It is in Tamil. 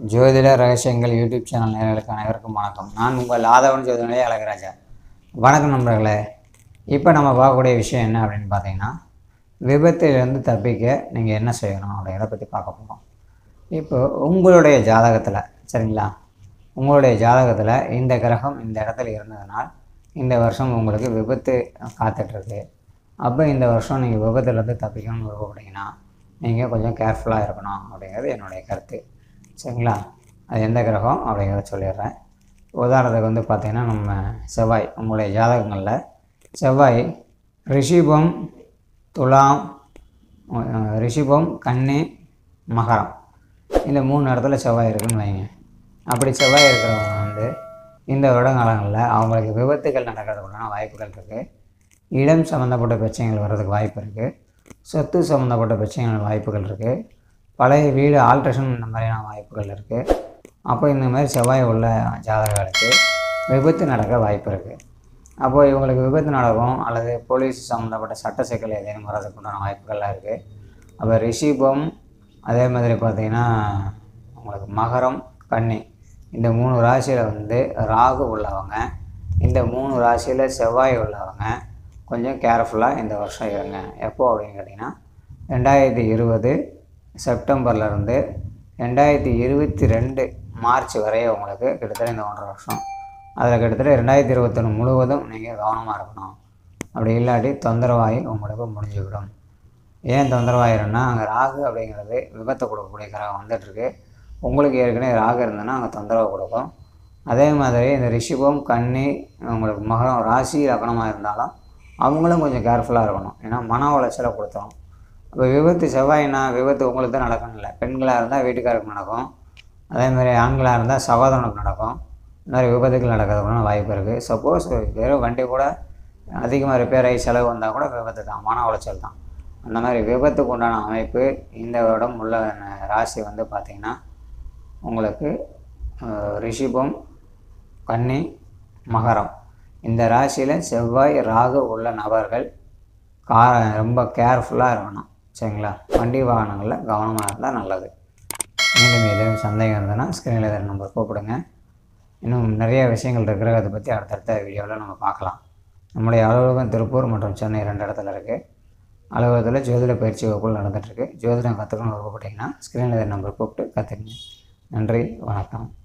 ஜோதிட ரகசியங்கள் யூடியூப் சேனல் நேயர்களுக்கு அனைவருக்கும் வணக்கம் நான் உங்கள் ஆதவன் ஜோதிநிலைய அழகராஜா வணக்கம் நண்பர்களே இப்போ நம்ம பார்க்கக்கூடிய விஷயம் என்ன அப்படின்னு பார்த்தீங்கன்னா விபத்திலிருந்து தப்பிக்க நீங்கள் என்ன செய்யணும் அப்படிங்கிறத பற்றி பார்க்க போகிறோம் இப்போ உங்களுடைய ஜாதகத்தில் சரிங்களா உங்களுடைய ஜாதகத்தில் இந்த கிரகம் இந்த இடத்துல இருந்ததுனால் இந்த வருஷம் உங்களுக்கு விபத்து காத்துட்ருக்கு அப்போ இந்த வருஷம் நீங்கள் விபத்துலேருந்து தப்பிக்கணும்னு விருப்பப்பட்டீங்கன்னா நீங்கள் கொஞ்சம் கேர்ஃபுல்லாக இருக்கணும் அப்படிங்கிறது என்னுடைய கருத்து சரிங்களா அது எந்த கிரகம் அப்படிங்கிறத சொல்லிடுறேன் உதாரணத்துக்கு வந்து பார்த்திங்கன்னா நம்ம செவ்வாய் உங்களுடைய ஜாதகங்களில் செவ்வாய் ரிஷிபம் துலாம் அஹ், ரிஷிபம் கன்னி மகரம் இந்த மூணு இடத்துல செவ்வாய் இருக்குன்னு வைங்க அப்படி செவ்வாய் இருக்கிறவங்க வந்து இந்த வருடகாலங்களில் அவங்களுக்கு விபத்துகள் நடக்கிறதுக்குள்ளான வாய்ப்புகள் இருக்குது இடம் சம்மந்தப்பட்ட பிரச்சனைகள் வர்றதுக்கு வாய்ப்பு இருக்குது சொத்து சம்மந்தப்பட்ட பிரச்சனைகள் வாய்ப்புகள் இருக்குது பழைய வீடு ஆல்ட்ரேஷன் இந்த மாதிரியான வாய்ப்புகள் இருக்குது அப்போ இந்த மாதிரி செவ்வாய் உள்ள ஜாதகர்களுக்கு விபத்து நடக்க வாய்ப்பு இருக்குது அப்போ இவங்களுக்கு விபத்து நடக்கும் அல்லது போலீஸ் சம்மந்தப்பட்ட சட்ட சிக்கல் ஏதேனும் வர்றதுக்கு உண்டான வாய்ப்புகள்லாம் இருக்குது அப்போ ரிஷிபம் அதே மாதிரி பார்த்திங்கன்னா உங்களுக்கு மகரம் கன்னி இந்த மூணு ராசியில் வந்து ராகு உள்ளவங்க இந்த மூணு ராசியில் செவ்வாய் உள்ளவங்க கொஞ்சம் கேர்ஃபுல்லாக இந்த வருஷம் இருங்க எப்போ அப்படின்னு கேட்டிங்கன்னா ரெண்டாயிரத்தி இருபது செப்டம்பர்லேருந்து ரெண்டாயிரத்தி இருபத்தி ரெண்டு மார்ச் வரை உங்களுக்கு கிட்டத்தட்ட இந்த ஒன்றரை வருஷம் அதில் கிட்டத்தட்ட ரெண்டாயிரத்தி இருபத்தொன்று முழுவதும் நீங்கள் கவனமாக இருக்கணும் அப்படி இல்லாட்டி தொந்தரவாகி உங்களுக்கு முடிஞ்சுவிடும் ஏன் தொந்தரவாயிருன்னா அங்கே ராகு அப்படிங்கிறது விபத்தை கொடுக்கக்கூடிய கிரகம் வந்துட்டுருக்கு உங்களுக்கு ஏற்கனவே ராகு இருந்ததுன்னா அங்கே தொந்தரவு கொடுக்கும் அதே மாதிரி இந்த ரிஷிபம் கன்னி உங்களுக்கு மகரம் ராசி லக்னமாக இருந்தாலும் அவங்களும் கொஞ்சம் கேர்ஃபுல்லாக இருக்கணும் ஏன்னா மன உளைச்சலை கொடுத்தோம் இப்போ விபத்து செவ்வாய்னா விபத்து உங்களுக்கு தான் நடக்கணும் இல்லை பெண்களாக இருந்தால் வீட்டுக்காருக்கு நடக்கும் அதே மாதிரி ஆண்களாக இருந்தால் சகோதரனுக்கு நடக்கும் இந்த மாதிரி விபத்துகள் நடக்கிறதுக்குள்ள வாய்ப்பு இருக்குது சப்போஸ் வெறும் வண்டி கூட அதிகமாக ரிப்பேர் ஆகி செலவு வந்தால் கூட விபத்து தான் மன உளைச்சல் தான் அந்த மாதிரி விபத்துக்கு உண்டான அமைப்பு இந்த வருடம் உள்ள ந- ராசி வந்து பார்த்திங்கன்னா உங்களுக்கு அஹ், ரிஷிபம் கன்னி மகரம் இந்த ராசியில் செவ்வாய் ராகு உள்ள நபர்கள் கா ரொம்ப கேர்ஃபுல்லாக இருக்கணும் சரிங்களா வண்டி வாகனங்களில் கவனமாக இருந்தால் நல்லது மீண்டும் ஏதேனும் சந்தேகம் இருந்ததுன்னா ஸ்க்ரீனில் எதாவது நம்பர் கூப்பிடுங்க இன்னும் நிறைய விஷயங்கள் இருக்கிற அதை பற்றி அடுத்தடுத்த வீடியோவில் நம்ம பார்க்கலாம் நம்முடைய அலுவலகம் திருப்பூர் மற்றும் சென்னை ரெண்டு இடத்துல இருக்குது அலுவலகத்தில் ஜோதிட பயிற்சி வகுப்புகள் நடந்துகிட்ருக்கு ஜோதிடம் கற்றுக்கணும்னு விருப்பப்பட்டீங்கன்னா ஸ்க்ரீனில் நம்பர் கூப்பிட்டு கற்றுக்குங்க நன்றி வணக்கம்